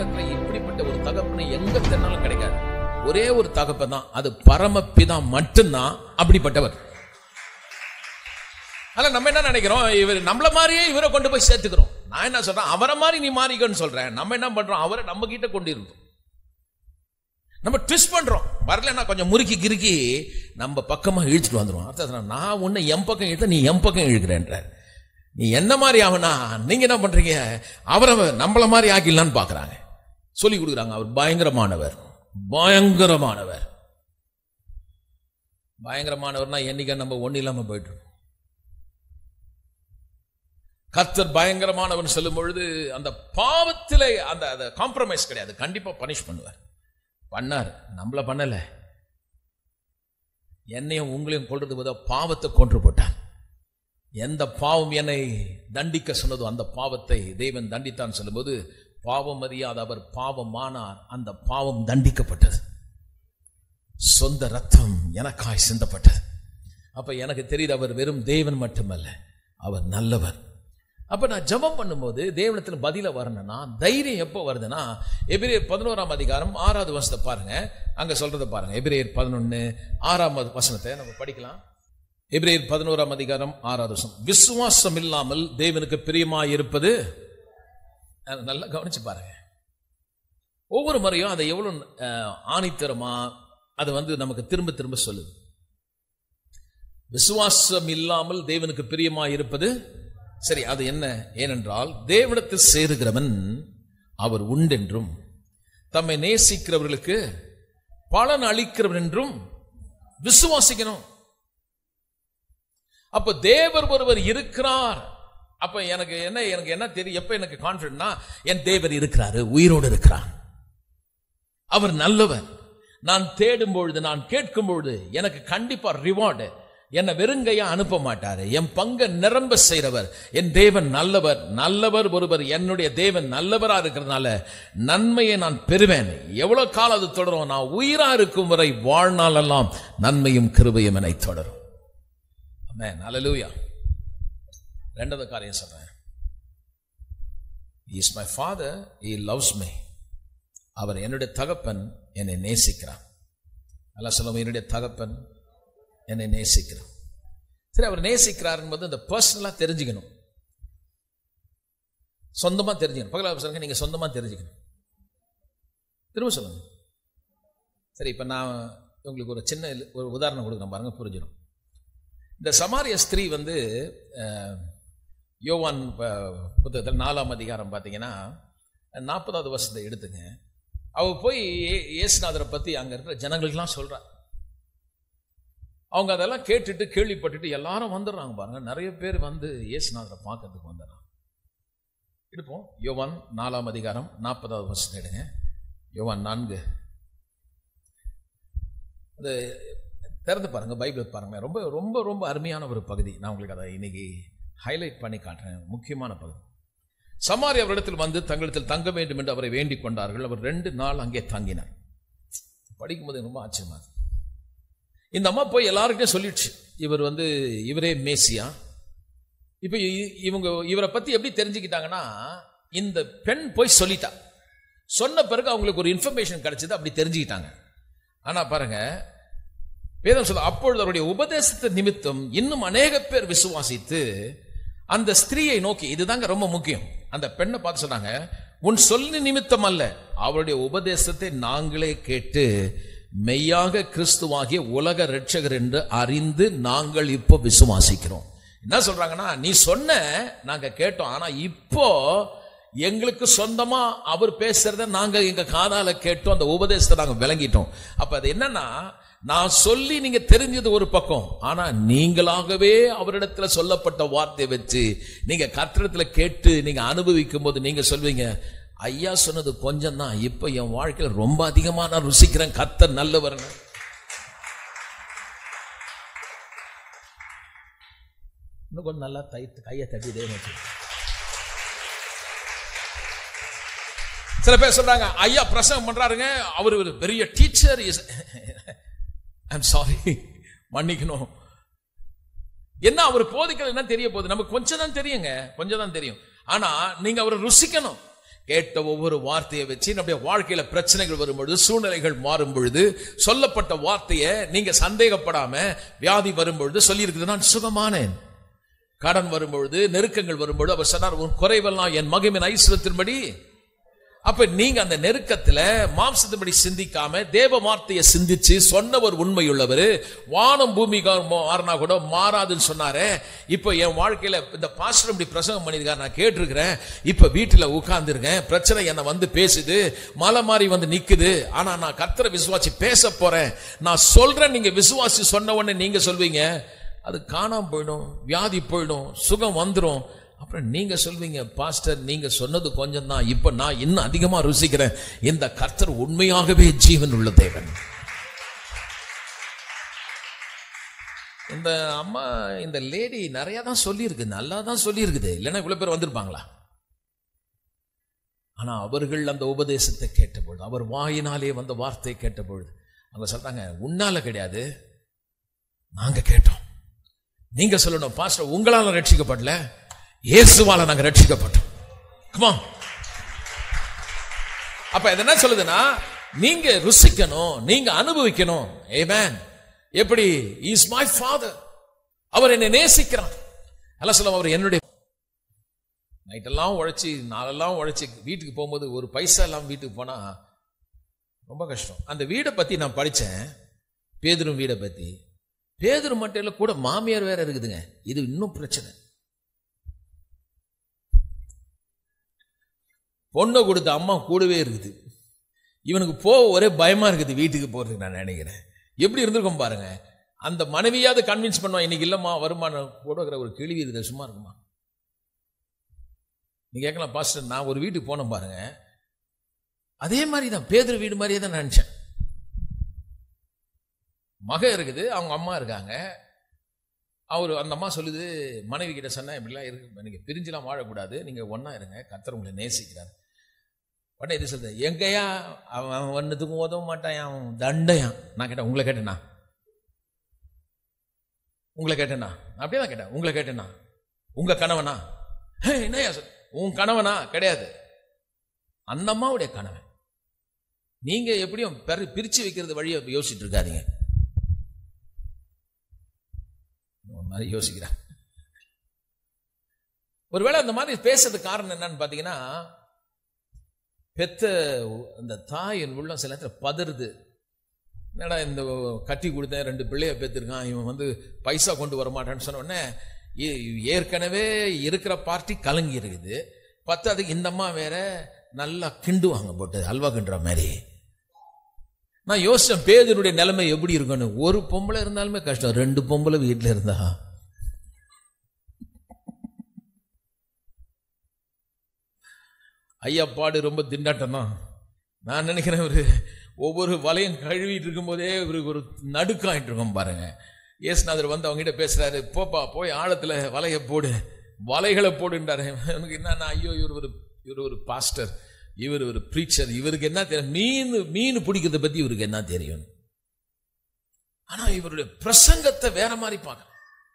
உலகத்துல இப்படிப்பட்ட ஒரு தகப்பனை எங்க தென்னாலும் கிடைக்காது ஒரே ஒரு தகப்பன் தான் அது பரமபிதா மட்டும்தான் அப்படிப்பட்டவர் ஆனா நம்ம என்ன நினைக்கிறோம் இவர் நம்மள மாதிரியே இவரை கொண்டு போய் சேர்த்துக்கிறோம் நான் என்ன சொல்றேன் அவரை மாதிரி நீ மாறிக்கன்னு சொல்றேன் நம்ம என்ன பண்றோம் அவரை நம்ம கிட்ட கொண்டு இருந்தோம் நம்ம ட்விஸ்ட் பண்றோம் வரலன்னா கொஞ்சம் முறுக்கி கிறுக்கி நம்ம பக்கமா இழுத்துட்டு வந்துருவோம் அர்த்தம் நான் உன்னை என் பக்கம் இழுத்த நீ என் பக்கம் இழுக்கிறேன்ற நீ என்ன மாதிரி ஆகுனா நீங்க என்ன பண்றீங்க அவரை நம்மள மாதிரி ஆக்கிடலான்னு பாக்குறாங்க சொல்லி கொடுக்குறாங்க அவர் பயங்கரமானவர் பயங்கரமானவர் பயங்கரமானவர்னா என்னைக்கு நம்ம ஒண்ணு இல்லாம போயிட்டு கர்த்தர் பயங்கரமானவன் சொல்லும் பொழுது அந்த பாவத்திலே அந்த அந்த காம்ப்ரமைஸ் கிடையாது கண்டிப்பா பனிஷ் பண்ணுவார் பண்ணார் நம்மள பண்ணல என்னையும் உங்களையும் கொள்றது போத பாவத்தை கொன்று போட்டான் எந்த பாவம் என்னை தண்டிக்க சொன்னதோ அந்த பாவத்தை தேவன் தண்டித்தான் சொல்லும்போது பாவம் அறியாத அவர் பாவமானார் அந்த பாவம் தண்டிக்கப்பட்டது சொந்த ரத்தம் எனக்காய் சிந்தப்பட்டது அப்ப எனக்கு தெரியுது அவர் வெறும் தேவன் மட்டுமல்ல அவர் நல்லவர் அப்ப நான் ஜெபம் பண்ணும்போது தேவனத்துல பதில வரணும்னா தைரியம் எப்போ வருதுன்னா எபிரேயர் பதினோராம் அதிகாரம் ஆறாவது வசனத்தை பாருங்க அங்க சொல்றதை பாருங்க எபிரேயர் பதினொன்னு ஆறாம் வசனத்தை நம்ம படிக்கலாம் எபிரேயர் பதினோராம் அதிகாரம் ஆறாவது வசனம் விசுவாசம் இல்லாமல் தேவனுக்கு பிரியமாய் இருப்பது அஹ் நல்லா கவனிச்சு பாருங்க ஒவ்வொரு முறையும் அதை எவ்வளவு அஹ், ஆணித்தரமா அது வந்து நமக்கு திரும்ப திரும்ப சொல்லுது விசுவாசம் இல்லாமல் தேவனுக்கு பிரியமாய் இருப்பது சரி அது என்ன ஏனென்றால் தேவனிடத்தில் சேருகிறவன் அவர் உண்டென்றும் தம்மை நேசிக்கிறவர்களுக்கு பலன் அளிக்கிறவர் என்றும் விசுவாசிக்கணும் அப்ப தேவர் ஒருவர் இருக்கிறார் அப்ப எனக்கு என்ன எனக்கு என்ன தெரியும் எப்ப எனக்கு கான்பிடன்ட்னா என் தேவர் இருக்கிறாரு உயிரோடு இருக்கிறார் அவர் நல்லவர் நான் தேடும் பொழுது நான் கேட்கும் பொழுது எனக்கு கண்டிப்பா ரிவார்டு என்னை வெறுங்கையா அனுப்ப மாட்டாரு என் பங்க நிரம்ப செய்றவர் என் தேவன் நல்லவர் நல்லவர் ஒருவர் என்னுடைய தேவன் நல்லவரா இருக்கிறதுனால நன்மையை நான் பெறுவேன் எவ்வளவு காலம் அது தொடரும் நான் உயிரா இருக்கும் வரை வாழ்நாளெல்லாம் நன்மையும் கிருபையும் என்னை தொடரும் ஆமென் ஹalleluya ரெண்டாவது காரியம் சொல்றேன் is my father he loves me அவர் என்னுடைய தகப்பன் என்னை நேசிக்கிறார் நல்லா சொல்லுவோம் என்னுடைய தகப்பன் என்னை நேசிக்கிறார் சரி அவர் நேசிக்கிறார் என்பது இந்த பர்சனலா தெரிஞ்சுக்கணும் சொந்தமா தெரிஞ்சுக்கணும் பகலா சொல்லுங்க நீங்க சொந்தமா தெரிஞ்சுக்கணும் திரும்ப சொல்லுங்க சரி இப்ப நான் உங்களுக்கு ஒரு சின்ன ஒரு உதாரணம் கொடுக்குறேன் பாருங்க புரிஞ்சிடும் இந்த சமாரிய ஸ்திரீ வந்து அஹ், யோவான் ப- புத்தகத்தில் நாலாம் அதிகாரம் பார்த்தீங்கன்னா நாற்பதாவது வருஷத்தை எடுத்துங்க அவ போய் ஏ- இயேசுநாதரை பத்தி அங்க இருக்கிற ஜனங்களுக்கெல்லாம் சொல்றா அவங்க அதெல்லாம் கேட்டுட்டு கேள்விப்பட்டுட்டு எல்லாரும் வந்துடுறாங்க பாருங்க நிறைய பேர் வந்து இயேசுநாதரை பார்க்கறதுக்கு வந்துடுறாங்க எடுப்போம் யோவான் நாலாம் அதிகாரம் நாற்பதாவது வருஷத்தை எடுங்க யோவான் நான்கு அது திறந்து பாருங்க பைபிள் பாருங்க ரொம்ப ரொம்ப ரொம்ப அருமையான ஒரு பகுதி நான் உங்களுக்கு அதை இன்னைக்கு ஹைலைட் பண்ணி காட்டுறேன் முக்கியமான பகுதி சமாரி அவரிடத்தில் வந்து தங்களிடத்தில் தங்க வேண்டும் என்று அவரை வேண்டிக் கொண்டார்கள் அவர் ரெண்டு நாள் அங்கே தங்கினார் படிக்கும்போது ரொம்ப ஆச்சரியமா இருக்கு. இந்த அம்மா போய் எல்லாருக்கிட்டையும் சொல்லிடுச்சு இவர் வந்து இவரே மேசியா இப்ப இ- இவங்க இவரை பத்தி எப்படி தெரிஞ்சுக்கிட்டாங்கன்னா இந்த பெண் போய் சொல்லிட்டா சொன்ன பிறகு அவங்களுக்கு ஒரு இன்ஃபர்மேஷன் கிடைச்சது அப்படி தெரிஞ்சுக்கிட்டாங்க ஆனா பாருங்க வேதம் சொல்ல அப்பொழுது அவருடைய உபதேசத்தை நிமித்தம் இன்னும் அநேக பேர் விசுவாசித்து அந்த ஸ்திரீயை நோக்கி இதுதாங்க ரொம்ப முக்கியம் அந்த பெண்ணை பார்த்து சொன்னாங்க உன் சொல்லி நிமித்தம் அல்ல அவருடைய உபதேசத்தை நாங்களே கேட்டு மெய்யாக கிறிஸ்துவாகிய உலக ரட்சகர் என்று அறிந்து நாங்கள் இப்போ விசுவாசிக்கிறோம் என்ன சொல்றாங்கன்னா நீ சொன்ன நாங்க கேட்டோம் ஆனா இப்போ எங்களுக்கு சொந்தமா அவர் பேசுறத நாங்க எங்க காதால கேட்டோம் அந்த உபதேசத்தை நாங்க விளங்கிட்டோம் அப்ப அது என்னன்னா நான் சொல்லி நீங்க தெரிஞ்சது ஒரு பக்கம் ஆனா நீங்களாகவே அவரிடத்துல சொல்லப்பட்ட வார்த்தையை வச்சு நீங்க கத்திரத்துல கேட்டு நீங்க அனுபவிக்கும் போது நீங்க சொல்வீங்க ஐயா சொன்னது கொஞ்சம் தான் இப்ப என் வாழ்க்கையில ரொம்ப அதிகமா நான் ருசிக்கிறேன் கத்தர் நல்லவர்னு இன்னும் கொஞ்சம் நல்லா தை கையை தட்டி தேவன் வச்சு சில பேர் சொல்றாங்க ஐயா பிரசங்கம் பண்றாருங்க அவர் ஒரு பெரிய டீச்சர் இஸ் ஐம் சாரி மன்னிக்கணும் என்ன அவர் போதிக்கிறது என்ன தெரிய போகுது நமக்கு கொஞ்சம் தான் தெரியுங்க கொஞ்சம் தான் தெரியும் ஆனா நீங்க அவரை ருசிக்கணும் கேட்ட ஒவ்வொரு வார்த்தையை வச்சு நம்முடைய வாழ்க்கையில பிரச்சனைகள் வரும் பொழுது சூழ்நிலைகள் மாறும் பொழுது சொல்லப்பட்ட வார்த்தையை நீங்க சந்தேகப்படாம வியாதி வரும் பொழுது சொல்லியிருக்குது நான் சுகமானேன் கடன் வரும்பொழுது நெருக்கங்கள் வரும்பொழுது அவர் சொன்னார் உன் குறைவெல்லாம் என் மகிமின் ஐஸ்வரத்தின்படி அப்ப நீங்க அந்த நெருக்கத்துல மாம்சத்தின்படி சிந்திக்காம தேவ வார்த்தையை சிந்திச்சு சொன்னவர் உண்மையுள்ளவர் வானம் பூமி மாறினா கூட மாறாதுன்னு சொன்னாரே இப்ப என் வாழ்க்கையில இந்த பாஸ்டர் இப்படி பிரசங்கம் பண்ணியிருக்காரு நான் கேட்டிருக்கிறேன் இப்ப வீட்டுல உட்கார்ந்துருக்கேன் பிரச்சனை என்ன வந்து பேசுது மலை மாறி வந்து நிக்குது ஆனா நான் கர்த்தரை விசுவாசி பேச போறேன் நான் சொல்றேன் நீங்க விசுவாசி சொன்ன உடனே நீங்க சொல்வீங்க அது காணாம போயிடும் வியாதி போயிடும் சுகம் வந்துடும் அப்புறம் நீங்க சொல்வீங்க பாஸ்டர் நீங்க சொன்னது கொஞ்சம் தான் இப்ப நான் இன்னும் அதிகமா ருசிக்கிறேன் இந்த கர்த்தர் உண்மையாகவே ஜீவன் உள்ள தேவன் இந்த அம்மா இந்த லேடி நிறைய தான் சொல்லியிருக்கு நல்லா தான் சொல்லியிருக்குது இல்லைன்னா இவ்வளவு பேர் வந்திருப்பாங்களா ஆனா அவர்கள் அந்த உபதேசத்தை கேட்டபொழுது அவர் வாயினாலே வந்த வார்த்தையை கேட்டபொழுது அவங்க சொல்றாங்க உன்னால கிடையாது நாங்க கேட்டோம் நீங்க சொல்லணும் பாஸ்டர் உங்களால ரட்சிக்கப்படல இயேசுவால நாங்க ரட்சிக்கப்பட்டோம் Come on. அப்ப இது என்ன சொல்லுதுன்னா நீங்க ருசிக்கணும் நீங்க அனுபவிக்கணும் ஏமேன் எப்படி இஸ் மை ஃபாதர் அவர் என்னை நேசிக்கிறார் அல்ல சொல்ல அவர் என்னுடைய நைட்டெல்லாம் உழைச்சி நாளெல்லாம் உழைச்சி வீட்டுக்கு போகும்போது ஒரு பைசா எல்லாம் வீட்டுக்கு போனா ரொம்ப கஷ்டம் அந்த வீடை பத்தி நான் படிச்சேன் பேதரும் வீடை பத்தி பேதரும் மட்டும் இல்ல கூட மாமியார் வேற இருக்குதுங்க இது இன்னும் பிரச்சனை பொண்ணை கொடுத்த அம்மா கூடவே இருக்குது இவனுக்கு போக ஒரே பயமா இருக்குது வீட்டுக்கு போறதுக்கு நான் நினைக்கிறேன் எப்படி இருந்திருக்கும் பாருங்க அந்த மனைவியாவது கன்வின்ஸ் பண்ணுவான் இன்னைக்கு இல்லம்மா வருமானம் கொடுக்குற ஒரு கேள்வி இருக்குது சும்மா இருக்குமா நீ கேட்கலாம் பாஸ்டர் நான் ஒரு வீட்டுக்கு போனேன் பாருங்க அதே மாதிரி தான் பேதர் வீடு மாதிரியே தான் நினைச்சேன் மக இருக்குது அவங்க அம்மா இருக்காங்க அவர் அந்த அம்மா சொல்லுது மனைவி கிட்ட சொன்னா இப்படிலாம் இருக்கு நீங்க பிரிஞ்சுலாம் வாழக்கூடாது நீங்க ஒண்ணா இருங்க கத்தர் உங்களை நேசிக்கிறார் உடனே இது சொல்றது எங்கயா அவன் அவன் ஒன்னுத்துக்கும் உதவ மாட்டான் அவன் தண்டையான் நான் கேட்டேன் உங்களை கேட்டேனா உங்களை கேட்டேனா நான் அப்படியே தான் கேட்டேன் உங்களை கேட்டேனா உங்க கணவனா ஹே, என்னய்யா சொல் உன் கணவனா கிடையாது அந்த அம்மாவுடைய கணவன் நீங்க எப்படியும் பெரு- பிரிச்சு வைக்கிறது வழியை யோசிச்சுட்டு இருக்காதீங்க ஒரு மாதிரி யோசிக்கிறேன் ஒருவேளை அந்த மாதிரி பேசுறதுக்கு காரணம் என்னன்னு பாத்தீங்கன்னா பெத்த அந்த தாயின் உள்ளம் சில நேரத்தில் பதறுது என்னடா இந்த கட்டி கொடுத்தேன் ரெண்டு பிள்ளைய பெற்றிருக்கான் இவன் வந்து பைசா கொண்டு வர மாட்டான்னு சொன்ன உடனே ஏ- ஏற்கனவே இருக்கிற பார்ட்டி கலங்கி இருக்குது பத்தாதுக்கு இந்த அம்மா வேற நல்லா கிண்டுவாங்க போட்டு அல்வா கிண்டுற மாதிரி நான் யோசிச்சேன் பேதனுடைய நிலைமை எப்படி இருக்குன்னு ஒரு பொம்பளை இருந்தாலுமே கஷ்டம் ரெண்டு பொம்பளை வீட்டில் இருந்தா ஐயா பாடு ரொம்ப திண்டாட்டம் தான் நான் நினைக்கிறேன் ஒரு ஒவ்வொரு வலையும் கழுவிட்டு இருக்கும்போதே இவருக்கு ஒரு நடுக்காயிட்டு இருக்கும் பாருங்க இயேசுநாதர் வந்து அவங்ககிட்ட பேசுறாரு போப்பா போய் ஆழத்துல வலைய போடு வலைகளை போடுன்றாரு எனக்கு என்ன ஐயோ இவர் ஒரு இவர் ஒரு பாஸ்டர் இவர் ஒரு ப்ரீச்சர் இவருக்கு என்ன தெரியும் மீன் மீன் பிடிக்கிறத பத்தி இவருக்கு என்ன தெரியும் ஆனா இவருடைய பிரசங்கத்தை வேற மாதிரி பார்க்க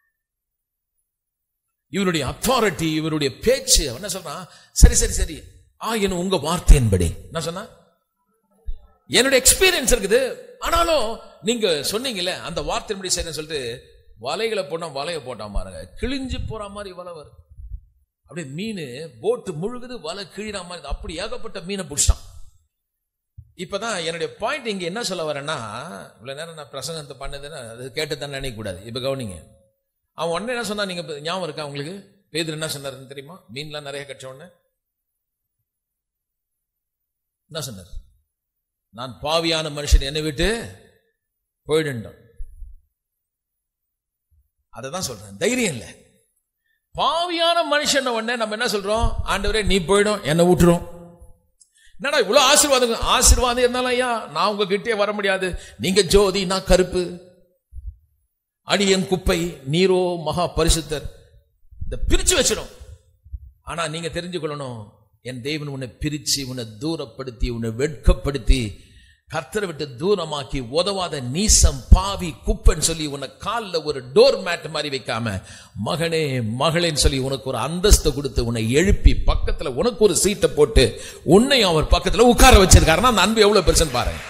இவருடைய அத்தாரிட்டி இவருடைய பேச்சு அவன் என்ன சொல்றான் சரி சரி சரி ஆ என்ன உங்க வார்த்தையின்படி என்ன சொன்னா என்னுடைய எக்ஸ்பீரியன்ஸ் இருக்குது ஆனாலும் நீங்க சொன்னீங்கல்ல அந்த வார்த்தையின்படி சரின்னு சொல்லிட்டு வலைகளை போட்டா வலையை போட்டான் பாருங்க கிழிஞ்சு போற மாதிரி வலை வருது அப்படியே மீன் போட்டு முழுகுது வலை கிழிற மாதிரி அப்படி ஏகப்பட்ட மீனை பிடிச்சிட்டான் இப்பதான் என்னுடைய பாயிண்ட் இங்க என்ன சொல்ல வரேன்னா இவ்வளவு நேரம் நான் பிரசங்கத்தை பண்ணதுன்னா அது கேட்டு தான் நினைக்க கூடாது இப்ப கவனிங்க அவன் உடனே என்ன சொன்னா நீங்க இப்ப ஞாபகம் இருக்கா உங்களுக்கு பேதர் என்ன சொன்னாருன்னு தெரியுமா மீன்லாம் நிறைய கட்ச உடனே என்ன சொன்னார் நான் பாவியான மனுஷன் என்னை விட்டு போயிடுண்டான் அதை தான் சொல்றேன் தைரியம் இல்லை பாவியான மனுஷன் உடனே நம்ம என்ன சொல்றோம் ஆண்டவரே நீ போயிடும் என்னை விட்டுரும் என்னடா இவ்வளவு ஆசீர்வாதம் ஆசீர்வாதம் இருந்தாலும் ஐயா நான் உங்க கிட்டே வர முடியாது நீங்க ஜோதி நான் கருப்பு அடியன் குப்பை நீரோ மகா பரிசுத்தர் இந்த பிரிச்சு வச்சிடும் ஆனா நீங்க தெரிஞ்சுக்கொள்ளணும் என் தேவன் உன்னை பிரிச்சு உன்னை தூரப்படுத்தி உன்னை வெட்கப்படுத்தி கர்த்தரை விட்டு தூரமாக்கி உதவாத நீசம் பாவி குப்பைன்னு சொல்லி உன்னை காலில் ஒரு டோர் மேட் மாதிரி வைக்காம மகனே மகளேன்னு சொல்லி உனக்கு ஒரு அந்தஸ்து கொடுத்து உன்னை எழுப்பி பக்கத்துல உனக்கு ஒரு சீட்டை போட்டு உன்னை அவர் பக்கத்துல உட்கார வச்சிருக்காருன்னா அந்த அன்பு எவ்வளவு பெருசுன்னு பாருங்க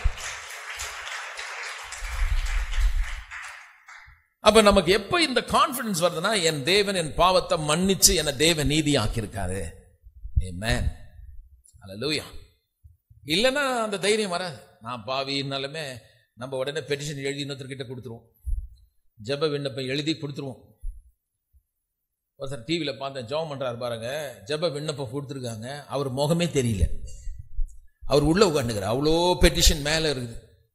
அப்ப நமக்கு எப்ப இந்த கான்பிடன்ஸ் வருதுன்னா என் தேவன் என் பாவத்தை மன்னிச்சு என்ன தேவ நீதி ஆக்கியிருக்காரு Amen. Hallelujah. இல்லைன்னா அந்த தைரியம் வராது நான் பாவின்னாலுமே நம்ம உடனே பெட்டிஷன் எழுதி இன்னொருத்தர்கிட்ட கொடுத்துருவோம் ஜெப விண்ணப்பம் எழுதி கொடுத்துருவோம் ஒருத்தர் டிவியில் பார்த்தேன் ஜெபம் பண்றாரு பாருங்க ஜெப விண்ணப்பம் கொடுத்துருக்காங்க அவர் முகமே தெரியல அவர் உள்ள உட்காந்துக்கிறார் அவ்வளோ பெட்டிஷன் மேலே இருக்குது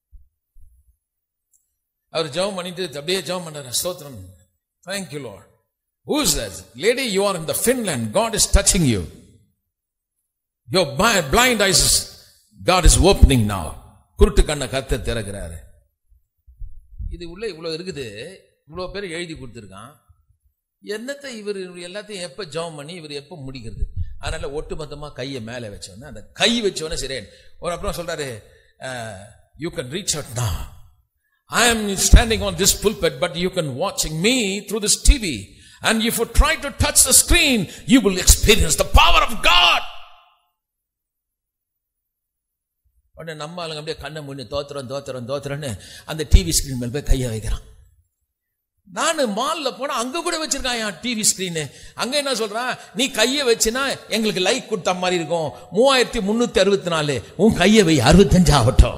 அவர் ஜெபம் பண்ணிட்டு அப்படியே ஜெபம் பண்ணாரு ஸ்தோத்திரம் thank you lord Who is that? Lady, you are in the Finland. God is touching you. Your bi- blind eyes, is- God is opening now. குருட்டு கண்ணை கத்த திறக்கிறாரு இது உள்ள இவ்வளவு இருக்குது இவ்வளவு பேர் எழுதி கொடுத்துருக்கான் என்னத்தை இவர் எல்லாத்தையும் எப்ப ஜெபம் பண்ணி இவர் எப்ப முடிக்கிறது அதனால ஒட்டுமொத்தமா கையை மேலே வச்சோன்னே அந்த கை வச்சோன்னே சரி ஒரு அப்புறம் சொல்றாரு you can reach out now I am standing on this pulpit, but you can watching me through this TV. And if you try to touch the screen, you will experience the power of God. உடனே நம்ம ஆளுங்க அப்படியே கண்ணை மூடி தோத்துறோம் தோத்துறோம் தோத்துறோன்னு அந்த TV screen மேல போய் கையை வைக்கிறான் நான் மால்ல போனா அங்க கூட வச்சிருக்கான் என் டிவி ஸ்கிரீனு அங்க என்ன சொல்றான் நீ கையை வச்சினா எங்களுக்கு லைக் கொடுத்த மாதிரி இருக்கும் மூவாயிரத்தி முன்னூத்தி அறுபத்தி நாலு உன் கையை வை அறுபத்தஞ்சு ஆகட்டும்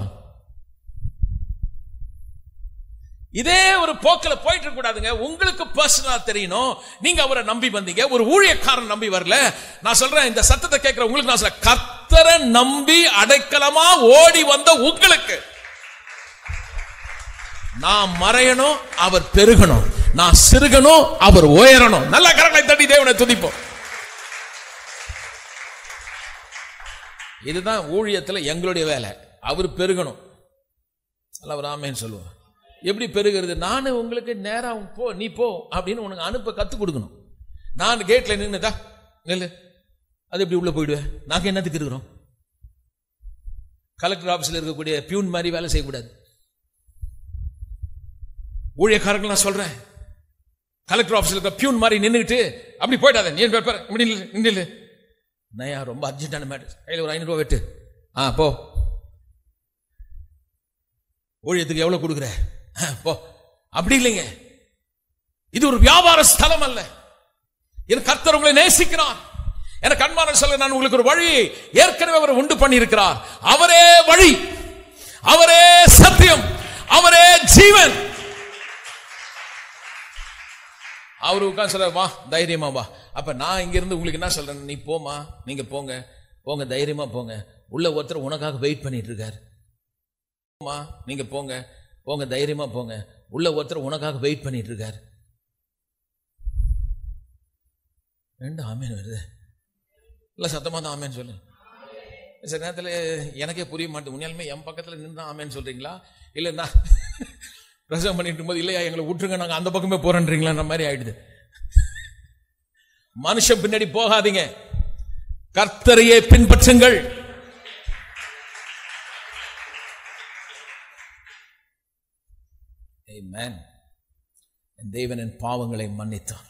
இதே ஒரு போக்கில் போயிட்டு இருக்க கூடாதுங்க உங்களுக்கு பர்சனலா தெரியணும் நீங்க அவரை நம்பி வந்தீங்க ஒரு ஊழியக்காரன் நம்பி வரல நான் சொல்றேன் இந்த சத்தத்தை கேட்கிற உங்களுக்கு நான் சொல்றேன் கர்த்தரை நம்பி அடைக்கலமா ஓடி வந்த உங்களுக்கு நான் மறையணும் அவர் பெருகணும் நான் சிறுகணும் அவர் உயரணும் நல்ல கரங்களை தட்டி தேவனை துதிப்போம் இதுதான் ஊழியத்துல எங்களுடைய வேலை அவர் பெருகணும் அல்ல ஒரு ஆமேன்னு சொல்லுவோம் எப்படி பெருகிறது நான் உங்களுக்கு நேரா போ நீ போ அப்படின்னு உனக்கு அனுப்ப கத்து கொடுக்கணும் நான் கேட்ல நின்னுதா நில்லு அது எப்படி உள்ள போயிடுவேன் நாங்க என்னத்துக்கு இருக்கிறோம் கலெக்டர் ஆபீஸ்ல இருக்கக்கூடிய பியூன் மாதிரி வேலை செய்யக்கூடாது ஊழியக்காரர்கள் நான் சொல்றேன் கலெக்டர் ஆபீஸ்ல இருக்க பியூன் மாதிரி நின்னுக்கிட்டு அப்படி போயிடாத நீ பாரு, பாரு, இப்படி நில்லு, இப்படி நில்லு நயா ரொம்ப அர்ஜென்டான மேட்டர் கையில் ஒரு ஐநூறு ரூபா வெட்டு ஆ போ ஊழியத்துக்கு எவ்வளவு கொடுக்குற ஆ, போ அப்படி இல்லைங்க இது ஒரு வியாபார ஸ்தலம் அல்ல என் கர்த்தர் உங்களை நேசிக்கிறார் எனக்கு அன்பான சொல்ல நான் உங்களுக்கு ஒரு வழி ஏற்கனவே அவர் உண்டு பண்ணி இருக்கிறார் அவரே வழி அவரே சத்தியம் அவரே ஜீவன் அவரு உட்கார்ந்து சொல்ற வா தைரியமா வா அப்ப நான் இங்க இருந்து உங்களுக்கு என்ன சொல்றேன் நீ போமா நீங்க போங்க போங்க தைரியமா போங்க உள்ள ஒருத்தர் உனக்காக வெயிட் பண்ணிட்டு இருக்காரு போமா நீங்க போங்க போங்க தைரியமா போங்க உள்ள ஒருத்தர் உனக்காக வெயிட் பண்ணிட்டு இருக்காரு ரெண்டு ஆமேன் வருது இல்ல சத்தமா தான் ஆமேன்னு சொல்லு சில நேரத்தில் எனக்கே புரிய மாட்டேன் உண்மையாலுமே என் பக்கத்தில் நின்று ஆமேன்னு சொல்றீங்களா இல்லை நான் பிரசவம் பண்ணிட்டு இருக்கும்போது இல்லையா எங்களை விட்டுருங்க நாங்கள் அந்த பக்கமே போறேன்றீங்களான்ற மாதிரி ஆயிடுது மனுஷன் பின்னாடி போகாதீங்க கர்த்தரையே பின்பற்றுங்கள் Amen. என் தேவன் என் பாவங்களை மன்னித்தார்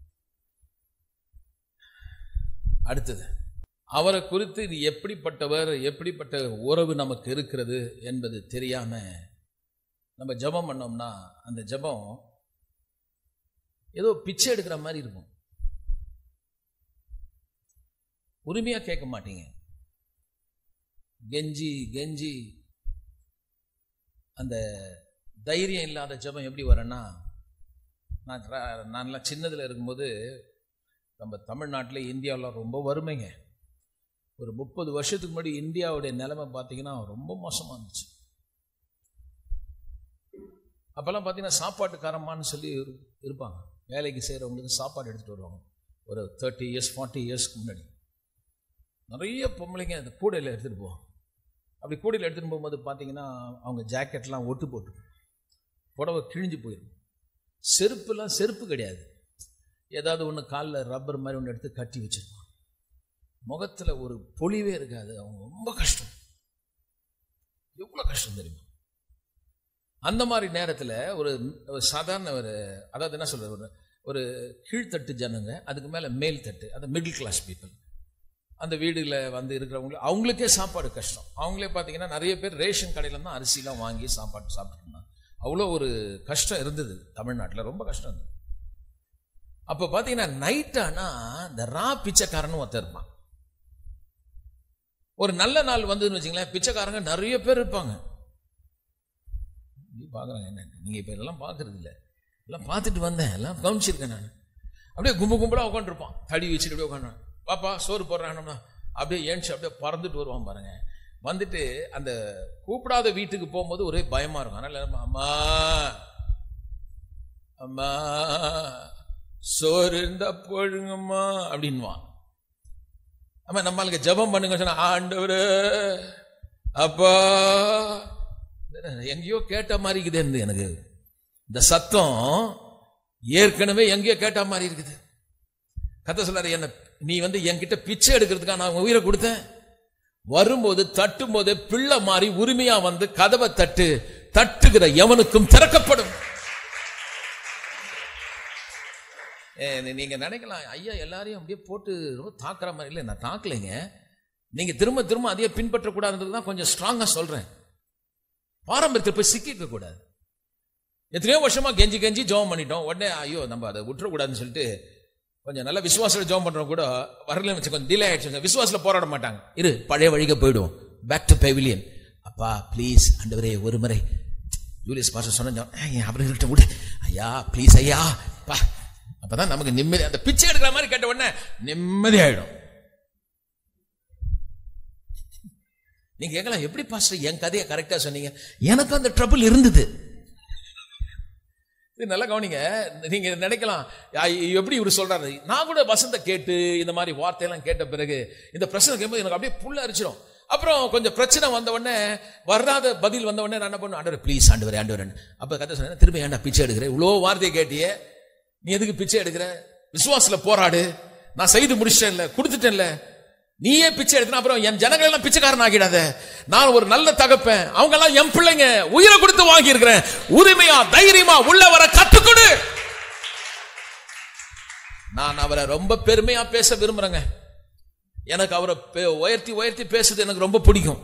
அடுத்தது அவரை குறித்து இது எப்படிப்பட்டவர் எப்படிப்பட்ட உறவு நமக்கு இருக்கிறது என்பது தெரியாம நம்ம ஜெபம் பண்ணோம்னா அந்த ஜெபம் ஏதோ பிச்சை எடுக்கிற மாதிரி இருக்கும் உரிமையா கேட்க மாட்டீங்க கெஞ்சி கெஞ்சி அந்த தைரியம் இல்லாத ஜெபம் எப்படி வரேன்னா நான் ர- நான்லாம் சின்னதில் இருக்கும்போது நம்ம தமிழ்நாட்டில் இந்தியாவில் ரொம்ப வறுமைங்க ஒரு முப்பது வருஷத்துக்கு முன்னாடி இந்தியாவுடைய நிலைமை பார்த்தீங்கன்னா ரொம்ப மோசமாக இருந்துச்சு அப்போல்லாம் பார்த்தீங்கன்னா சாப்பாட்டுக்காரம்மான்னு சொல்லி இரு- இருப்பாங்க வேலைக்கு செய்கிறவங்களுக்கு சாப்பாடு எடுத்துகிட்டு வருவாங்க ஒரு தேர்ட்டி இயர்ஸ் ஃபார்ட்டி இயர்ஸ்க்கு முன்னாடி நிறைய பொம்பளைங்க அந்த கூடையில் எடுத்துகிட்டு போவாங்க அப்படி கூடையில் எடுத்துகிட்டு போகும்போது பார்த்தீங்கன்னா அவங்க ஜாக்கெட்லாம் ஒட்டு போட்டு புடவை கிழிஞ்சு போயிடும் செருப்புலாம் செருப்பு கிடையாது ஏதாவது ஒன்று காலில் ரப்பர் மாதிரி ஒன்று எடுத்து கட்டி வச்சிருப்பாங்க முகத்தில் ஒரு பொலிவே இருக்காது அவங்க ரொம்ப கஷ்டம் எவ்வளவு கஷ்டம் தெரியுமா அந்த மாதிரி நேரத்துல ஒரு ஒரு சாதாரண ஒரு அதாவது என்ன சொல்றது ஒரு ஒரு கீழ்த்தட்டு ஜனங்க அதுக்கு மேல மேல் தட்டு அது மிடில் கிளாஸ் பீப்புள் அந்த வீடுல வந்து இருக்கிறவங்க அவங்களுக்கே சாப்பாடு கஷ்டம் அவங்களே பார்த்தீங்கன்னா நிறைய பேர் ரேஷன் கடையில தான் அரிசிலாம் வாங்கி சாப்பாடு சாப்பிட்டு இருந்தாங்க அவ்வளோ ஒரு கஷ்டம் இருந்தது தமிழ்நாட்டில் ரொம்ப கஷ்டம் இருந்தது அப்போ பார்த்தீங்கன்னா நைட் ஆனா இந்த ரா பிச்சைக்காரன்னு ஒருத்தர் இருப்பான் ஒரு நல்ல நாள் வந்ததுன்னு வச்சுங்களேன் பிச்சைக்காரங்க நிறைய பேர் இருப்பாங்க நீ பார்க்குறாங்க என்ன நீங்கள் இப்போ இதெல்லாம் பார்க்கறது இல்லை எல்லாம் பார்த்துட்டு வந்தேன் எல்லாம் கவனிச்சிருக்கேன் நான் அப்படியே கும்பு கும்பலாக உட்காந்துருப்பான் தடி வச்சுட்டு அப்படியே உட்காந்து பாப்பா சோறு போடுறாங்கன்னா அப்படியே ஏன்ச்சு அப்படியே பறந்துட்டு வருவான் பாருங்க வந்துட்டு அந்த கூப்பிடாத வீட்டுக்கு போகும்போது ஒரே பயமா இருக்கும் அதனால அம்மா அம்மா சோறு இருந்தா போடுங்கம்மா அப்படின்வான் ஆமா நம்மளுக்கு ஜெபம் பண்ணுங்க சொன்னா ஆண்டவரு அப்பா எங்கேயோ கேட்ட மாதிரி இருக்குது எனக்கு இந்த சத்தம் ஏற்கனவே எங்கேயோ கேட்ட மாதிரி இருக்குது கத்த சொல்லாரு என்ன நீ வந்து என்கிட்ட பிச்சை எடுக்கிறதுக்காக நான் உயிரை கொடுத்தேன் வரும்போது தட்டும் போது பிள்ளை மாறி உரிமையா வந்து கதவை தட்டு தட்டுகிற எவனுக்கும் திறக்கப்படும் நீங்க நினைக்கலாம் ஐயா எல்லாரையும் அப்படியே போட்டு ரொம்ப தாக்குற மாதிரி இல்லை நான் தாக்கலைங்க நீங்க திரும்ப திரும்ப அதையே பின்பற்றக்கூடாதுன்றது தான் கொஞ்சம் ஸ்ட்ராங்கா சொல்றேன் பாரம்பரியத்தை போய் சிக்கிக்க கூடாது எத்தனையோ வருஷமா கெஞ்சி கெஞ்சி ஜோம் பண்ணிட்டோம் உடனே ஐயோ நம்ம அதை விட்டுறக்கூடாதுன்னு சொல்லிட்டு கொஞ்சம் நல்ல விசுவாசத்தில் ஜோம் பண்றோம் கூட வரலன்னு வச்சு கொஞ்சம் டிலே ஆயிடுச்சு விசுவாசத்தில் போராட மாட்டாங்க இரு பழைய வழிக போயிடுவோம் பேக் டு பெவிலியன் அப்பா ப்ளீஸ் அண்டவரே ஒரு முறை ஜூலியஸ் பாஸ்டர் சொன்ன அவர்கிட்ட விடு ஐயா ப்ளீஸ் ஐயா பா அப்பதான் நமக்கு நிம்மதி அந்த பிச்சை எடுக்கிற மாதிரி கேட்ட உடனே நிம்மதி ஆயிடும் நீங்க கேட்கலாம் எப்படி பாஸ்டர் என் கதையை கரெக்டா சொன்னீங்க எனக்கு அந்த ட்ரபிள் இருந்தது இது நல்லா கவனிங்க நீங்க நினைக்கலாம் எப்படி இவர் சொல்றாரு நான் கூட வசந்த கேட்டு இந்த மாதிரி வார்த்தையெல்லாம் கேட்ட பிறகு இந்த பிரச்சனை கேட்கும்போது எனக்கு அப்படியே புல்ல அரிச்சிடும் அப்புறம் கொஞ்சம் பிரச்சனை வந்த உடனே வராத பதில் வந்த உடனே நான் என்ன பண்ணுவேன் ஆண்டவர் ப்ளீஸ் ஆண்டவர் ஆண்டவர் அப்ப கதை சொன்னேன் திரும்ப ஏன்டா பிச்சை எடுக்கிறேன் இவ்வளோ வார்த்தையை கேட்டியே நீ எதுக்கு பிச்சை எடுக்கிற விசுவாசத்துல போராடு நான் செய்து முடிச்சிட்டேன்ல கொடுத்துட்டேன்ல நீயே பிச்சை எடுக்கணும் அப்புறம் என் ஜனங்கள் எல்லாம் பிச்சைக்காரன் ஆகிடாத நான் ஒரு நல்ல தகப்பேன் அவங்க எல்லாம் என் பிள்ளைங்க உயிரை கொடுத்து வாங்கி இருக்கிறேன் உரிமையா தைரியமா உள்ள வர கத்துக்கொடு நான் அவரை ரொம்ப பெருமையா பேச விரும்புறேங்க எனக்கு அவரை உயர்த்தி உயர்த்தி பேசுறது எனக்கு ரொம்ப பிடிக்கும்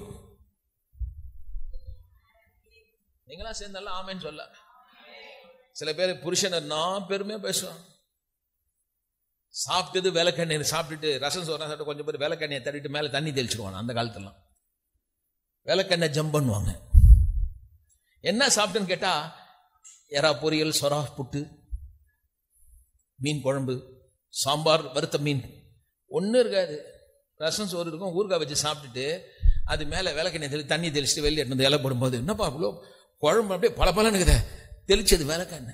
நீங்களா சேர்ந்தாலும் ஆமேன்னு சொல்ல சில பேர் புருஷனை நான் பெருமையா பேசுவேன் சாப்பிட்டது விளக்கெண்ணெய் சாப்பிட்டுட்டு ரசம் சோறா சாப்பிட்டு கொஞ்சம் பேர் விளக்கெண்ணெயை தட்டிட்டு மேலே தண்ணி தெளிச்சிடுவாங்க அந்த காலத்துலாம் விளக்கெண்ணெய் ஜம்ப் பண்ணுவாங்க என்ன சாப்பிட்டுன்னு கேட்டா எறா பொரியல் சொரா புட்டு மீன் குழம்பு சாம்பார் வறுத்த மீன் ஒன்றும் இருக்காது ரசம் சோறு இருக்கும் ஊறுகாய் வச்சு சாப்பிட்டுட்டு அது மேலே விளக்கெண்ணெய் தெளி தண்ணி தெளிச்சுட்டு வெளியே எடுத்து வந்து இலை போடும்போது என்னப்பா அவ்வளோ குழம்பு அப்படியே பல பலனுக்குதே தெளிச்சது விளக்கெண்ணெய்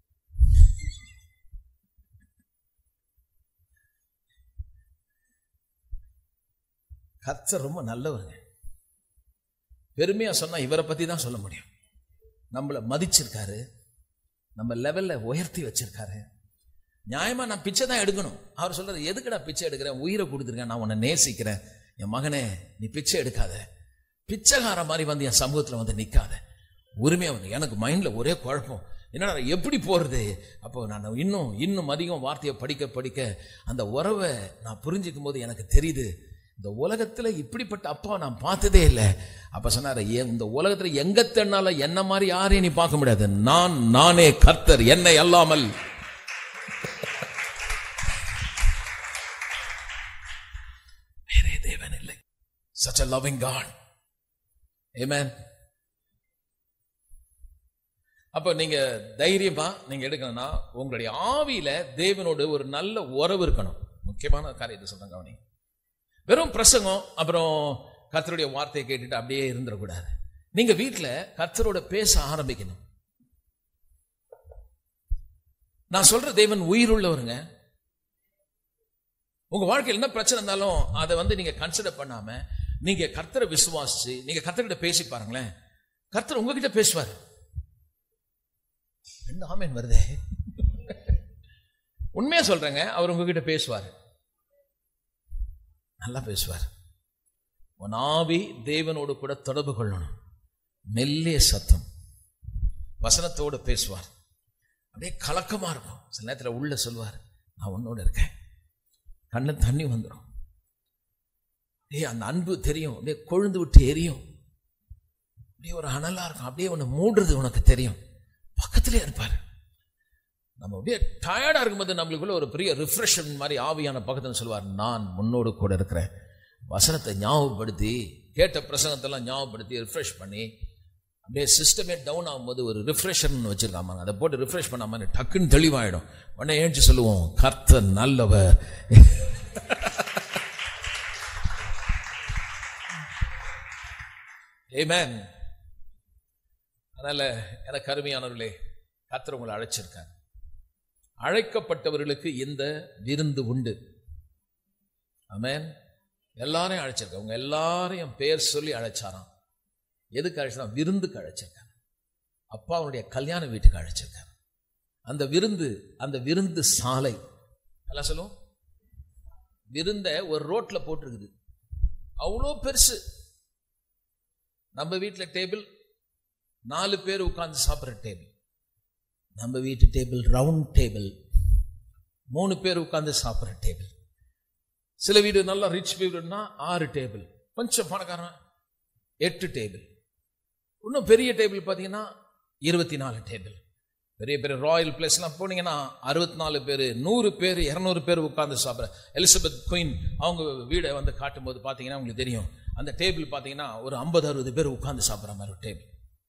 கர்த்தர் ரொம்ப நல்லவருங்க பெருமையா சொன்னா இவரை பத்தி தான் சொல்ல முடியும் நம்மளை மதிச்சிருக்காரு நம்ம லெவல்ல உயர்த்தி வச்சிருக்காரு நியாயமா நான் பிச்சை தான் எடுக்கணும் அவர் சொல்றாரு எதுக்குடா பிச்சை எடுக்கிறேன் உயிரை கொடுத்துருக்கேன் நான் உன்னை நேசிக்கிறேன் என் மகனே நீ பிச்சை எடுக்காத பிச்சைக்கார மாதிரி வந்து என் சமூகத்துல வந்து நிக்காத உரிமையா வந்து எனக்கு மைண்ட்ல ஒரே குழப்பம் என்னடா எப்படி போறது அப்போ நான் இன்னும் இன்னும் அதிகம் வார்த்தையை படிக்க படிக்க அந்த உறவை நான் புரிஞ்சுக்கும் போது எனக்கு தெரியுது இந்த உலகத்துல இப்படிப்பட்ட அப்பா நான் பார்த்ததே இல்லை அப்ப சொன்னாரு "ஏன் இந்த உலகத்துல எங்க தென்னால என்ன மாதிரி யாரையும் நீ பார்க்க முடியாது நான் நானே கர்த்தர் என்னை அல்லாமல் வேறே தேவன் இல்லை such a loving God amen அப்ப நீங்க தைரியமா நீங்க எடுக்கணும்னா உங்களுடைய ஆவியில தேவனோடு ஒரு நல்ல உறவு இருக்கணும் முக்கியமான காரியத்தை சொல்றேன் கவனி வெறும் பிரசங்கம் அப்புறம் கர்த்தருடைய வார்த்தையை கேட்டுட்டு அப்படியே இருந்துடக்கூடாது நீங்க வீட்டுல கர்த்தரோட பேச ஆரம்பிக்கணும் நான் சொல்ற தேவன் உயிருள்ளவருங்க உங்க வாழ்க்கையில் என்ன பிரச்சனை இருந்தாலும் அதை வந்து நீங்க கன்சிடர் பண்ணாம நீங்க கர்த்தரை விசுவாசிச்சு நீங்க கர்த்தர்கிட்ட பேசி பாருங்களேன் கர்த்தர் உங்ககிட்ட பேசுவார் என்ன ஆமேன் வருதே உண்மையா சொல்றேங்க அவர் உங்ககிட்ட பேசுவார் நல்லா பேசுவார் உன் ஆவி தேவனோடு கூட தொடர்பு கொள்ளணும் மெல்லிய சத்தம் வசனத்தோடு பேசுவார் அப்படியே கலக்கமா இருக்கும் சில நேரத்தில் உள்ள சொல்வார் நான் உன்னோட இருக்கேன் கண்ணு தண்ணி வந்துடும் அப்படியே அந்த அன்பு தெரியும் அப்படியே கொழுந்து விட்டு எரியும் அப்படியே ஒரு அனலா இருக்கும் அப்படியே உன்னை மூடுறது உனக்கு தெரியும் பக்கத்திலே இருப்பார் நம்ம அப்படியே டயர்டா இருக்கும்போது நம்மளுக்குள்ள ஒரு பெரிய ரிஃப்ரெஷ்மெண்ட் மாதிரி ஆவியான பக்கத்தில் சொல்வார் நான் முன்னோடு கூட இருக்கிறேன் வசனத்தை ஞாபகப்படுத்தி கேட்ட பிரசங்கத்தெல்லாம் ஞாபகப்படுத்தி ரிஃப்ரெஷ் பண்ணி அப்படியே சிஸ்டமே டவுன் ஆகும்போது ஒரு ரிஃப்ரெஷர்னு வச்சிருக்காங்க அதை போட்டு ரிஃப்ரெஷ் பண்ணாம டக்குன்னு தெளிவாயிடும் உடனே ஏஞ்சி சொல்லுவோம் கர்த்தர் நல்லவர் ஏமேன் அதனால எனக்கு அருமையானவர்களே கர்த்தர் உங்களை அழைச்சிருக்கார் அழைக்கப்பட்டவர்களுக்கு இந்த விருந்து உண்டு ஆமென் எல்லாரையும் அழைச்சிருக்க உங்க எல்லாரையும் பேர் சொல்லி அழைச்சாராம் எதுக்கு அழைச்சா விருந்துக்கு அழைச்சிருக்காரு அப்பாவுடைய கல்யாண வீட்டுக்கு அழைச்சிருக்காரு அந்த விருந்து அந்த விருந்து சாலை எல்லாம் சொல்லுவோம் விருந்த ஒரு ரோட்ல போட்டிருக்குது அவ்வளோ பெருசு நம்ம வீட்டில் டேபிள் நாலு பேர் உட்கார்ந்து சாப்பிட்ற டேபிள் நம்ம வீட்டு டேபிள் ரவுண்ட் டேபிள் மூணு பேர் உட்கார்ந்து சாப்பிட்ற டேபிள் சில வீடு நல்லா ரிச் வீடுன்னா ஆறு டேபிள் கொஞ்சம் பணக்காரன் எட்டு டேபிள் இன்னும் பெரிய டேபிள் பார்த்தீங்கன்னா இருபத்தி நாலு டேபிள் பெரிய பெரிய ராயல் பிளேஸ்லாம் போனீங்கன்னா அறுபத்தி நாலு பேர் நூறு பேர் இரநூறு பேர் உட்கார்ந்து சாப்பிட்ற எலிசபெத் குயின் அவங்க வீடை வந்து காட்டும்போது பார்த்தீங்கன்னா உங்களுக்கு தெரியும் அந்த டேபிள் பார்த்தீங்கன்னா ஒரு ஐம்பது அறுபது பேர் உட்கார்ந்து சாப்பிட்ற மாதிரி ஒரு டேபிள்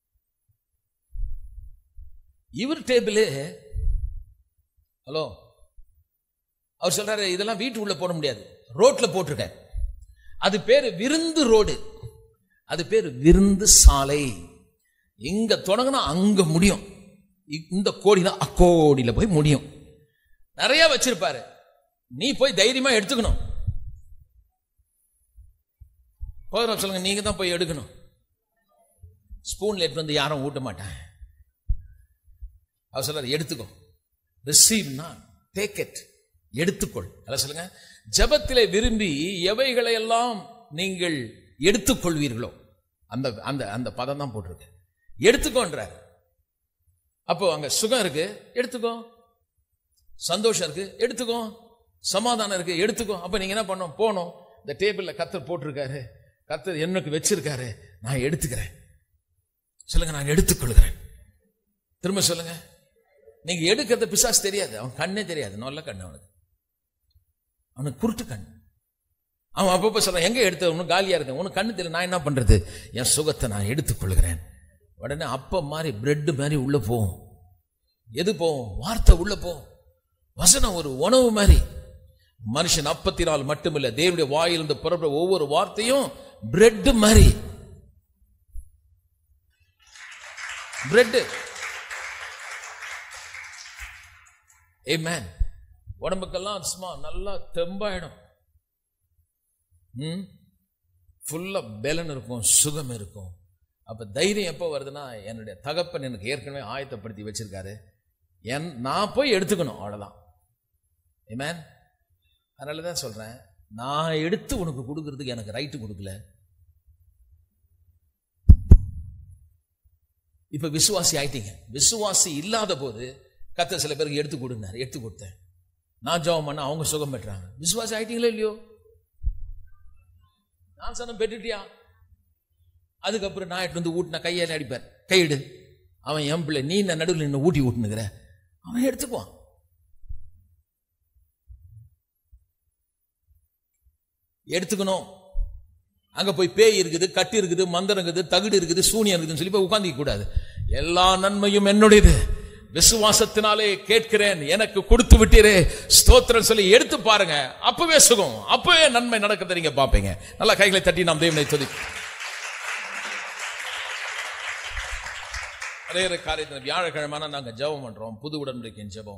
இவர் டேபிளே ஹலோ அவர் சொல்றாரு இதெல்லாம் வீட்டுக்குள்ள போட முடியாது ரோட்ல போட்டிருக்காரு அது பேரு விருந்து ரோடு அது பேர் விருந்து சாலை இங்க தொடங்கினா அங்க முடியும் இந்த கோடினா அக்கோடியில போய் முடியும் நிறைய வச்சிருப்பாரு நீ போய் தைரியமா எடுத்துக்கணும் போதும் சொல்லுங்க நீங்க தான் போய் எடுக்கணும் ஸ்பூன்ல எடுத்து வந்து யாரும் ஊட்ட மாட்டேன் அவர் சொல்றாரு எடுத்துக்கோ ரிசீவ்னா டேக் இட் எடுத்துக்கொள் அதான் சொல்லுங்க ஜபத்திலே விரும்பி எவைகளை எல்லாம் நீங்கள் எடுத்துக்கொள்வீர்களோ அந்த அந்த அந்த பதம் தான் போட்டிருக்கு எடுத்துக்கோன்றார் அப்போ அங்க சுகம் இருக்கு எடுத்துக்கோ சந்தோஷம் இருக்கு எடுத்துக்கோ சமாதானம் இருக்கு எடுத்துக்கோ அப்ப நீங்க என்ன பண்ணணும் போனோம் இந்த டேபிள்ல கத்தர் போட்டிருக்காரு கத்தர் எனக்கு வச்சிருக்காரு நான் எடுத்துக்கிறேன் சொல்லுங்க நான் எடுத்துக்கொள்கிறேன் திரும்ப சொல்லுங்க நீங்க எடுக்கிறது பிசாசு தெரியாது அவன் கண்ணே தெரியாது நல்ல கண்ணு அவனுக்கு அவனுக்கு குருட்டு கண் அவன் அப்பப்போ சொல்றான் எங்க எடுத்த உனக்கு காலியா இருந்தேன் உனக்கு கண்ணு தெரியல நான் என்ன பண்றது என் சுகத்தை நான் எடுத்துக்கொள்கிறேன் உடனே அப்ப மாதிரி பிரெட் மாதிரி உள்ள போகும் எது போகும் வார்த்தை உள்ள போகும் வசனம் ஒரு உணவு மாதிரி மனுஷன் அப்பத்தினால் மட்டுமில்ல தேவனுடைய வாயிலிருந்து புறப்பட ஒவ்வொரு வார்த்தையும் பிரெட் மாதிரி பிரெட் ஏமேன் உடம்புக்கெல்லாம் சும்மா நல்லா தெம்பாயிடும் ம் ஃபுல்லா பலன் இருக்கும் சுகம் இருக்கும் அப்ப தைரியம் எப்போ வருதுன்னா என்னுடைய தகப்பன் எனக்கு ஏற்கனவே ஆயத்தப்படுத்தி வச்சிருக்காரு என் நான் போய் எடுத்துக்கணும் அவ்வளவுதான் ஏமேன் அதனால தான் சொல்றேன் நான் எடுத்து உனக்கு கொடுக்கறதுக்கு எனக்கு ரைட்டு கொடுக்கல இப்ப விசுவாசி ஆயிட்டீங்க விசுவாசி இல்லாத போது கத்த சில பேருக்கு எடுத்து கொடுனாரு எடுத்து கொடுத்தேன் நான் ஜெபம் பண்ண அவங்க சுகம் பெற்றாங்க விசுவாசி ஆயிட்டீங்களோ இல்லையோ நான் சொன்ன பெற்றுட்டியா அதுக்கப்புறம் நான் எடுத்து வந்து ஊட்டின கையால அடிப்பார் கையிடு அவன் என் பிள்ளை நீ இந்த நடுவில் நின்று ஊட்டி ஊட்டுனுங்கிற அவன் எடுத்துக்குவான் எடுத்துக்கணும் அங்க போய் பேய் இருக்குது கட்டு இருக்குது மந்திரம் இருக்குது தகுடு இருக்குது சூனியம் இருக்குதுன்னு சொல்லி போய் உட்கார்ந்திக்க கூடாது எல்லா நன்மையும் என்னுடையது விசுவாசத்தினாலே கேட்கிறேன் எனக்கு கொடுத்து விட்டீரே ஸ்தோத்திரம் சொல்லி எடுத்து பாருங்க அப்பவே சுகம் அப்பவே நன்மை நடக்கிறத நீங்க பாப்பீங்க நல்லா கைகளை தட்டி நாம் தேவனை துதி அதே ஒரு காரியத்தில் வியாழக்கிழமான நாங்க ஜெபம் பண்றோம் புது உடன்படிக்கையின் ஜெபம்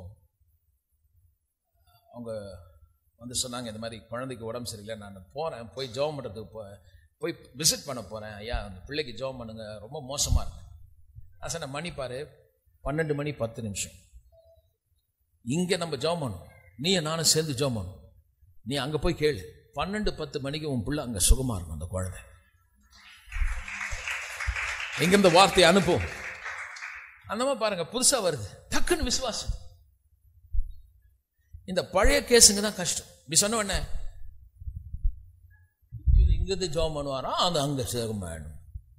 அவங்க வந்து சொன்னாங்க இந்த மாதிரி குழந்தைக்கு உடம்பு சரியில்லை நான் போறேன் போய் ஜெபம் பண்றதுக்கு போ போய் விசிட் பண்ண போறேன் ஐயா அந்த பிள்ளைக்கு ஜெபம் பண்ணுங்க ரொம்ப மோசமா இருக்கு நான் சொன்னேன் மணி பாரு பன்னெண்டு மணி பத்து நிமிஷம் இங்க நம்ம ஜெபம் பண்ணணும் நீ நானும் சேர்ந்து ஜெபம் பண்ணணும் நீ அங்க போய் கேளு பன்னெண்டு பத்து மணிக்கு உன் பிள்ளை அங்க சுகமா இருக்கும் அந்த குழந்தை எங்கிருந்து வார்த்தையை அனுப்பும் அந்த மாதிரி பாருங்க புதுசா வருது டக்குன்னு விசுவாசம் இந்த பழைய கேஸுங்க தான் கஷ்டம் இப்படி சொன்ன உடனே இவர் இங்கிருந்து ஜோம் பண்ணுவாரா அது அங்க சேகமாயிடும்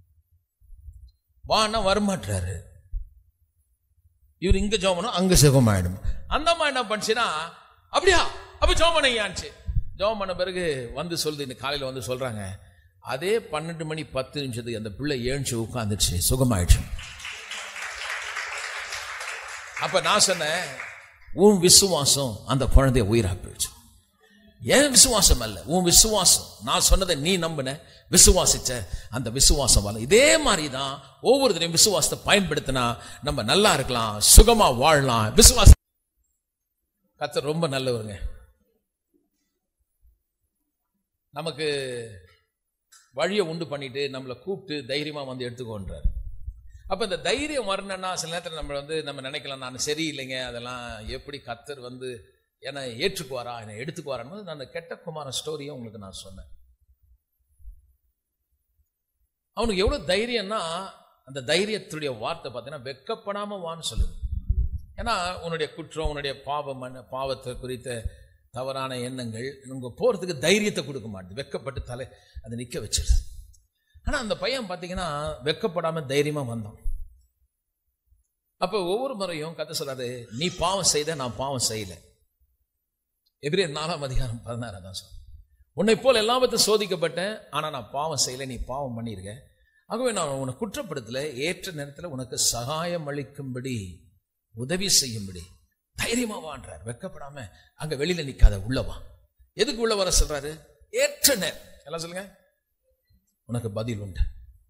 வான்னா வரமாட்டாரு இவர் இங்க ஜோம் பண்ணும் அங்க சேகமாயிடும் அந்த அம்மா என்ன பண்ணுச்சுன்னா அப்படியா அப்ப ஜோம் பண்ணையான்ச்சு ஜோம் பண்ண பிறகு வந்து சொல்லுது இந்த காலையில வந்து சொல்றாங்க அதே பன்னெண்டு மணி பத்து நிமிஷத்துக்கு அந்த பிள்ளை ஏழுச்சு உட்காந்துச்சு சுகமாயிடுச்சு அப்ப நான் சொன்னேன் உன் விசுவாசம் அந்த குழந்தைய உயிராப்பிடுச்சு ஏன் விசுவாசம் அல்ல உன் விசுவாசம் நான் சொன்னதை நீ நம்பின விசுவாசிச்ச அந்த விசுவாசம் வரல இதே மாதிரி தான் ஒவ்வொருத்தரையும் விசுவாசத்தை பயன்படுத்தினா நம்ம நல்லா இருக்கலாம் சுகமா வாழலாம் விசுவாசம் கத்தர் ரொம்ப நல்லவருங்க நமக்கு வழியை உண்டு பண்ணிட்டு நம்மளை கூப்பிட்டு தைரியமா வந்து எடுத்துக்கோன்றார் அப்ப இந்த தைரியம் வரணும்னா சில நேரத்தில் நம்ம வந்து நம்ம நினைக்கலாம் நான் சரியில்லைங்க அதெல்லாம் எப்படி கத்தர் வந்து என்னை ஏற்றுக்குவாரா என்னை எடுத்துக்குவாரான்னு நான் அந்த கெட்ட குமாரன் ஸ்டோரியை உங்களுக்கு நான் சொன்னேன் அவனுக்கு எவ்வளவு தைரியம்னா அந்த தைரியத்துடைய வார்த்தை பார்த்தீங்கன்னா வெக்கப்படாம வான்னு சொல்லுது ஏன்னா உன்னுடைய குற்றம் உன்னுடைய பாவம் பாவத்தை குறித்த தவறான எண்ணங்கள் உங்க போறதுக்கு தைரியத்தை கொடுக்க மாட்டேது வெக்கப்பட்டு தலை அது நிக்க வச்சிருது ஆனா அந்த பையன் பார்த்தீங்கன்னா வெக்கப்படாம தைரியமா வந்தான் அப்ப ஒவ்வொரு முறையும் கத்த சொல்றாரு நீ பாவம் செய்த நான் பாவம் செய்யல எபிரேர் நாலாம் அதிகாரம் பதினாறு தான் சொல் உன்னை போல் எல்லாவற்றும் சோதிக்கப்பட்டேன் ஆனா நான் பாவம் செய்யல நீ பாவம் பண்ணியிருக்க ஆகவே நான் உன்னை குற்றப்படுத்தல ஏற்ற நேரத்தில் உனக்கு சகாயம் அளிக்கும்படி உதவி செய்யும்படி தைரியமா வான்றார் வெக்கப்படாம அங்க வெளியில நிக்காத உள்ளவா எதுக்கு உள்ள வர சொல்றாரு ஏற்ற நேரம் எல்லாம் சொல்லுங்க உனக்கு பதில் உண்டு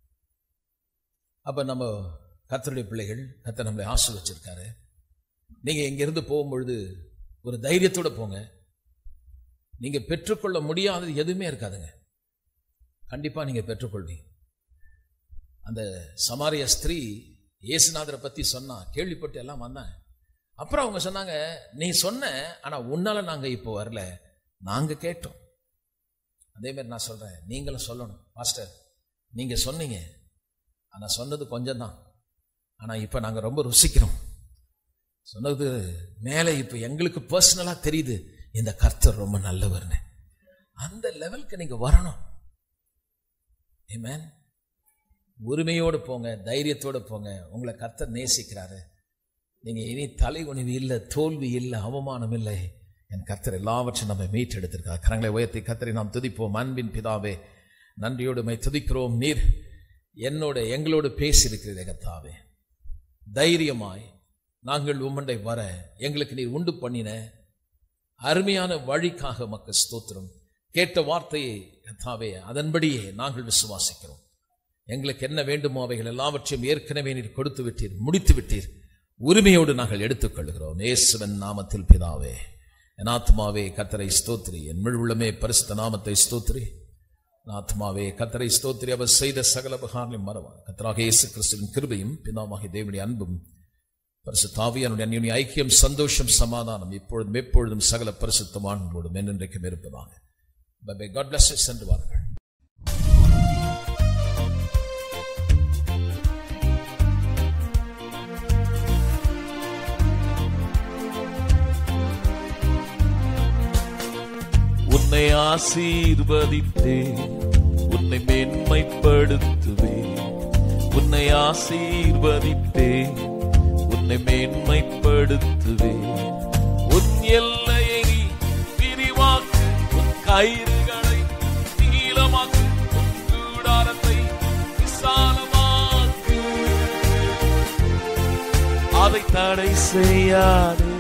அப்ப நம்ம கத்தருடைய பிள்ளைகள் கத்தர் நம்மளை ஆசு வச்சிருக்காரு நீங்க இங்கிருந்து போகும்பொழுது ஒரு தைரியத்தோட போங்க நீங்க பெற்றுக்கொள்ள முடியாதது எதுவுமே இருக்காதுங்க கண்டிப்பா நீங்க பெற்றுக்கொள்வீங்க அந்த சமாரிய ஸ்திரீ இயேசுநாதரை பத்தி சொன்னா கேள்விப்பட்டு எல்லாம் வந்தாங்க அப்புறம் அவங்க சொன்னாங்க நீ சொன்ன ஆனா உன்னால நாங்க இப்போ வரல நாங்க கேட்டோம் அதே மாதிரி நான் சொல்றேன் நீங்களும் சொல்லணும் மாஸ்டர் நீங்க சொன்னீங்க ஆனா சொன்னது கொஞ்சம் தான் ஆனா இப்ப நாங்க ரொம்ப ருசிக்கிறோம் சொன்னது மேலே இப்ப எங்களுக்கு பர்சனலா தெரியுது இந்த கர்த்தர் ரொம்ப நல்லவர்னு அந்த லெவலுக்கு நீங்க வரணும் ஏமேன் உரிமையோடு போங்க தைரியத்தோட போங்க உங்களை கர்த்தர் நேசிக்கிறாரு நீங்க இனி தலை குனிவு இல்லை தோல்வி இல்லை அவமானம் இல்லை என் கர்த்தர் எல்லாவற்றையும் நம்ம மீட்டெடுத்திருக்கார் கரங்களை உயர்த்தி கர்த்தரை நாம் துதிப்போம் அன்பின் பிதாவே நன்றியோடு மை துதிக்கிறோம் நீர் என்னோட எங்களோடு பேசியிருக்கிறீரே கர்த்தாவே தைரியமாய் நாங்கள் உம்மண்டை வர எங்களுக்கு நீர் உண்டு பண்ணின அருமையான வழிக்காக மக்கள் ஸ்தோத்திரம் கேட்ட வார்த்தையை கர்த்தாவே அதன்படியே நாங்கள் விசுவாசிக்கிறோம் எங்களுக்கு என்ன வேண்டுமோ அவைகள் எல்லாவற்றையும் ஏற்கனவே நீர் கொடுத்து விட்டீர் முடித்து விட்டீர் உரிமையோடு நாங்கள் எடுத்துக்கொள்கிறோம் இயேசுவன் நாமத்தில் பிதாவே என் ஆத்மாவே கத்தரை ஸ்தோத்ரி என் முழு உள்ளமே பரிசுத்த நாமத்தை ஸ்தோத்ரி என் ஆத்மாவே கத்தரை ஸ்தோத்ரி அவர் செய்த சகல பகாரங்களையும் மறவா கத்தராக இயேசு கிறிஸ்துவின் கிருபையும் பிதாவாகிய தேவனுடைய அன்பும் பரிசுத்தாவியனுடைய அந்யுடைய ஐக்கியம் சந்தோஷம் சமாதானம் இப்பொழுதும் எப்பொழுதும் சகல பரிசுத்தமானோடும் என்னென்றைக்கும் இருப்பதாக பை காட் பிளஸ் சென்று வாருங்கள் உன்னை ஆசீர்வதித்தேன் உன்னை மேன்மைப்படுத்துவேன் உன்னை ஆசீர்வதித்தேன் உன்னை மேன்மைப்படுத்துவேன் உன் எல்லையை நீ விரிவாக்கு உன் கயிறுகளை நீளமாக்கு உன் கூடாரத்தை விசாலமாக்கு அதை தடை செய்யாதே